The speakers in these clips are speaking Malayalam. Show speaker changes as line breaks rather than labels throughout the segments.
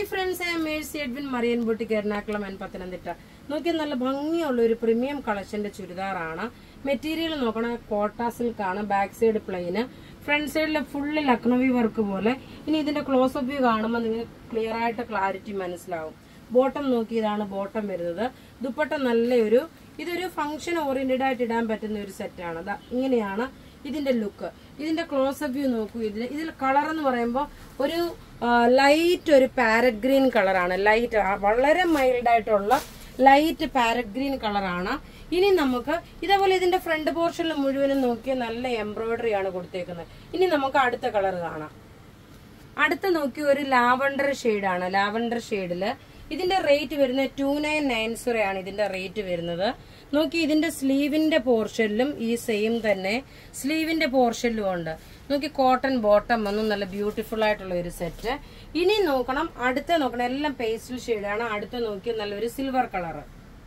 hi friends I Mercy Edwin Marian boutique Ernakulam and Pathanamthitta നോക്കിയാൽ നല്ല ഭംഗിയുള്ള ഒരു പ്രീമിയം കളക്ഷന്റെ ചുരിദാറാണ് മെറ്റീരിയൽ നോക്കണ കോട്ട സിൽക്ക് ആണ് ബാക്ക് സൈഡ് പ്ലെയിന് ഫ്രണ്ട് സൈഡിൽ ഫുള്ള് ലക്നവി വർക്ക് പോലെ ഇനി ഇതിന്റെ ക്ലോസ് അപ്പ് വ്യൂ കാണുമ്പോൾ നിങ്ങൾക്ക് ക്ലിയർ ആയിട്ട് ക്ലാരിറ്റി മനസ്സിലാവും ബോട്ടം നോക്കി ഇതാണ് ബോട്ടം വരുന്നത് ദുപ്പട്ട നല്ലൊരു ഇതൊരു ഫംഗ്ഷൻ ഓറിയന്റഡ് ആയിട്ട് ഇടാൻ പറ്റുന്ന ഒരു സെറ്റാണ് ദാ ഇങ്ങനെയാണ് ഇതിന്റെ ലുക്ക് ഇതിന്റെ ക്ലോസ് അപ്പ് വ്യൂ നോക്കൂ ഇതിൽ ഇതിൽ കളർ എന്ന് പറയുമ്പോൾ ഒരു ലൈറ്റ് ഒരു പാരറ്റ് ഗ്രീൻ കളറാണ് ലൈറ്റ് വളരെ മൈൽഡ് ആയിട്ടുള്ള ലൈറ്റ് പാരറ്റ് ഗ്രീൻ കളറാണ് ഇനി നമുക്ക് ഇതേപോലെ ഇതിന്റെ ഫ്രണ്ട് പോർഷനിൽ മുഴുവനും നോക്കിയാൽ നല്ല എംബ്രോയിഡറി ആണ് കൊടുത്തേക്കുന്നത് ഇനി നമുക്ക് അടുത്ത കളർ കാണാം അടുത്ത നോക്കി ഒരു ലാവണ്ടർ ആണ് ലാവണ്ടർ ഷെയ്ഡില് ഇതിന്റെ റേറ്റ് വരുന്നത് ടു നയൻ നയൻ സീറോ ആണ് ഇതിന്റെ റേറ്റ് വരുന്നത് നോക്കി ഇതിന്റെ സ്ലീവിന്റെ പോർഷനിലും ഈ സെയിം തന്നെ സ്ലീവിന്റെ പോർഷനിലും ഉണ്ട് നോക്കി കോട്ടൺ ബോട്ടം വന്നു നല്ല ബ്യൂട്ടിഫുൾ ആയിട്ടുള്ള ഒരു സെറ്റ് ഇനി നോക്കണം അടുത്ത നോക്കണം എല്ലാം പേസ്റ്റൽ ഷെയ്ഡാണ് അടുത്ത നോക്കി നല്ലൊരു സിൽവർ കളറ്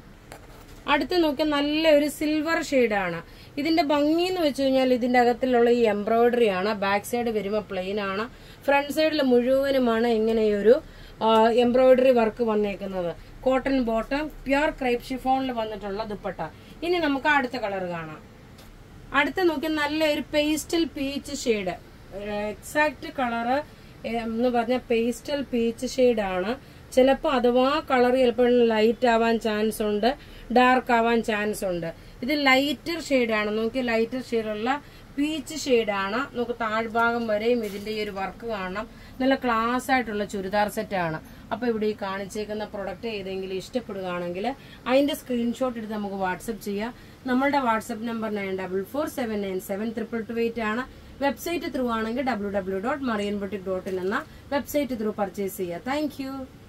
അടുത്ത് നോക്കിയാൽ നല്ലൊരു സിൽവർ ഷെയ്ഡാണ് ഇതിന്റെ ഭംഗി എന്ന് വെച്ച് കഴിഞ്ഞാൽ ഇതിന്റെ അകത്തിലുള്ള ഈ എംബ്രോയിഡറി ആണ് ബാക്ക് സൈഡ് വരുമ്പോൾ പ്ലെയിൻ ആണ് ഫ്രണ്ട് സൈഡിൽ മുഴുവനുമാണ് ഇങ്ങനെയൊരു എംബ്രോയിഡറി വർക്ക് വന്നേക്കുന്നത് കോട്ടൺ ബോട്ടം പ്യുർ ക്രൈപ്പ് ഷിഫോണിൽ വന്നിട്ടുള്ള ദുപ്പട്ട ഇനി നമുക്ക് അടുത്ത കളർ കാണാം അടുത്ത നോക്കി നല്ലൊരു pastel peach shade exact colour എന്ന് പറഞ്ഞ പേസ്റ്റൽ പീച്ച് ഷെയ്ഡാണ് ചിലപ്പോൾ അഥവാ കളർ ചിലപ്പോൾ ലൈറ്റ് ആവാൻ ചാൻസ് ഉണ്ട് ഡാർക്ക് ആവാൻ ചാൻസ് ഉണ്ട് ഇത് ലൈറ്റർ ഷെയ്ഡാണ് നോക്കി ലൈറ്റർ ഷെയ്ഡുള്ള പീച്ച് ഷെയ്ഡാണ് നമുക്ക് താഴ്ഭാഗം വരെയും ഇതിന്റെ ഈ ഒരു വർക്ക് കാണണം നല്ല ക്ലാസ് ആയിട്ടുള്ള ചുരിദാർ സെറ്റാണ് അപ്പൊ ഇവിടെ ഈ കാണിച്ചേക്കുന്ന പ്രൊഡക്റ്റ് ഏതെങ്കിലും ഇഷ്ടപ്പെടുകയാണെങ്കിൽ അതിന്റെ സ്ക്രീൻഷോട്ട് എടുത്ത് നമുക്ക് വാട്സപ്പ് ചെയ്യാം നമ്മളുടെ WhatsApp number nine double four seven nine seven triple two eight ആണ് വെബ്സൈറ്റ് ത്രൂ ആണെങ്കിൽ W W dot Marian boutique dot in എന്ന വെബ്സൈറ്റ് ത്രൂ പർച്ചേസ് ചെയ്യുക താങ്ക്